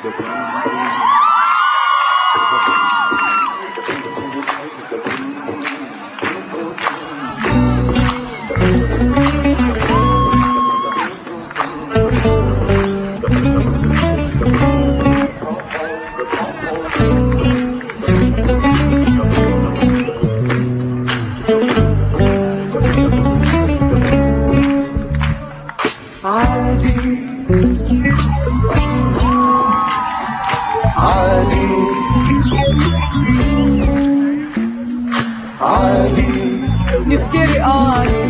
عادي عادي عادي نفترق عادي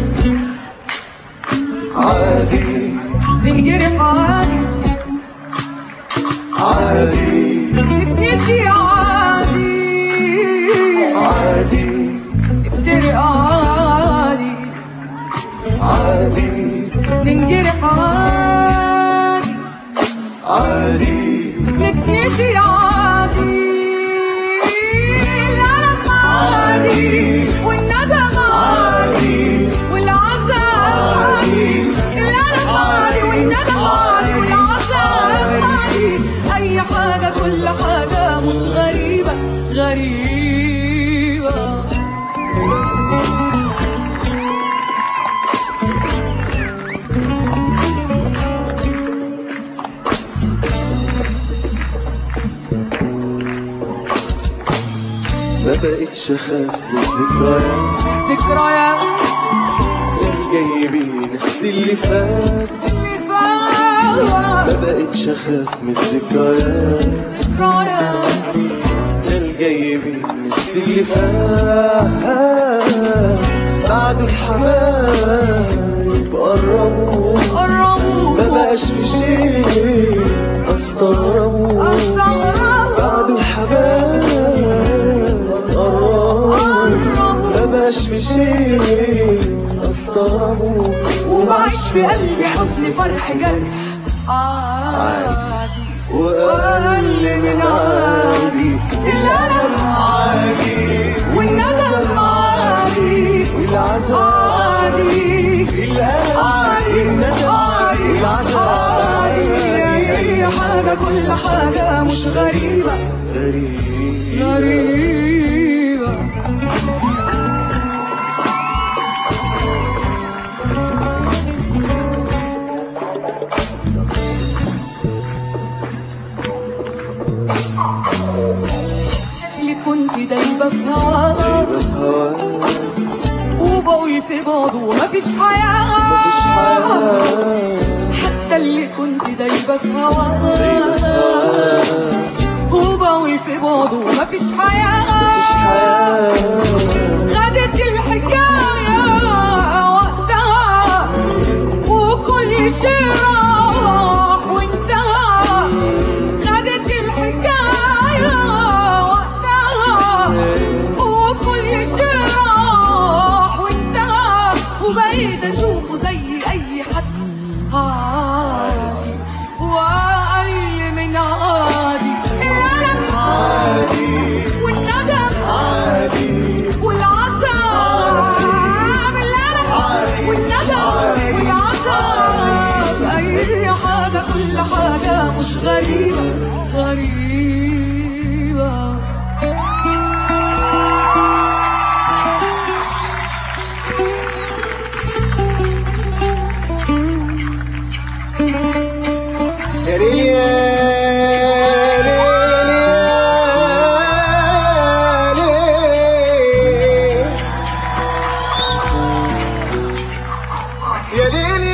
عادي ننجرح عادي عادي نتنسي عادي عادي نفترق عادي عادي ننجرح عادي عادي نتنسي عادي الألم عادي والندم عادي والعذاب عادي الألم عادي والندم عادي والعذاب عادي أي حاجة كل حاجة مش غريبة غريبة ما بقتش اخاف من الذكريات ذكريات الجاي بينسي اللي فات اللي ما فات بقتش اخاف من الذكريات ذكريات الجاي بينسي اللي فات بعد الحبايب قربوا ما قربوا بقاش في شيء استغربوا بعد استغربوا الحبايب قربوا ما بقاش في شيء استغربوا ومعيش في قلبي حزن فرح جرح عادي وأقل من عادي الألم عادي والندم عادي والعذاب عادي الألم عادي والندم عادي والعذاب عادي أي حاجة كل حاجة مش غريبة غريب غريبة اللي كنت دايبة في هواها بس هواك وبقول في بعضه مفيش حياة مفيش حياة حتى اللي كنت دايبة في دايبة في هواها هواك وبقول في بعضه مفيش حياة مفيش حياة خدت الحكاية وقتها وكل شيء راح وانتهى خدت الحكاية وقتها وكل شيء راح وانتهى وبقيت اشوفه زي اي حد عادي واقل من عادي الألم عادي والندم عادي والعذاب الألم عادي. والندم والعذاب أي حاجة كل حاجة مش غريبة غريبة يا ليل يا ليل يا ليل يا ليل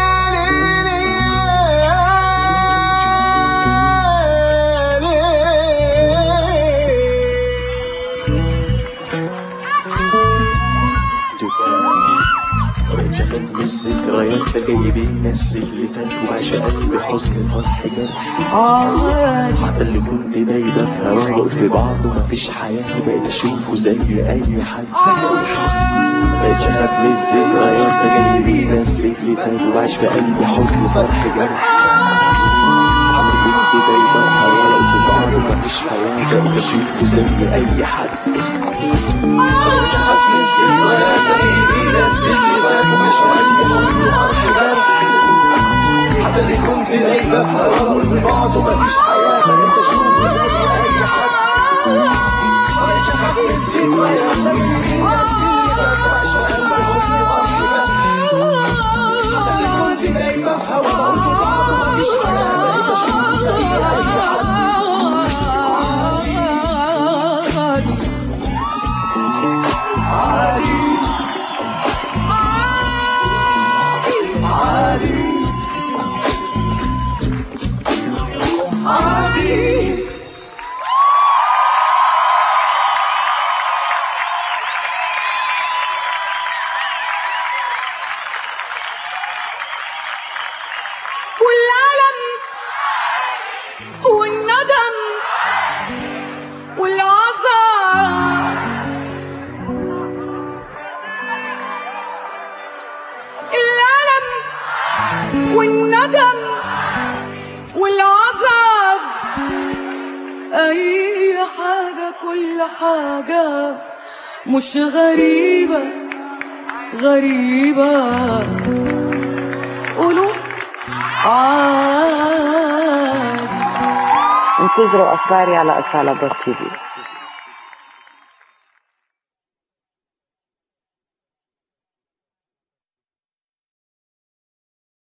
مبقتش اخاف من الذكريات فجاي بينسي اللي فات وعايش قلبي حزن فرح جرح عادي حتى اللي كنت دايبة في هواه وقف في بعضه مفيش حياة بقيت أشوفه زي أي حد مبقتش أخاف من الذكريات فجاي بينسي اللي فات وعايش في قلبي حزن فرح جرح حتى اللي كنت دايبة في هواه وقف في بعضه مفيش حياة بقيت أشوفه زي أي حد مبقتش أخاف من الذكريات فجاي بينسي اللي فات وعايش في قلبي حزن فرح جرح حتى اللي كنت دايما في هوا قلت بعض ومفيش حياة بقيت اشوفه زي اي حد مبقتش اخاف من الذكريات تجري بس اللي مبقاش بقلبي حزن وقلبي حتى اللي كنت دايما في هوا قلت بعض ومفيش حياة بقيت اشوفه زي اي حد عادي عادي عادي والألم والندم والعذاب الألم والندم والعذاب أي حاجة كل حاجة مش غريبة غريبة قولوا عادي انتظروا اخباري على اصالة بوت تي في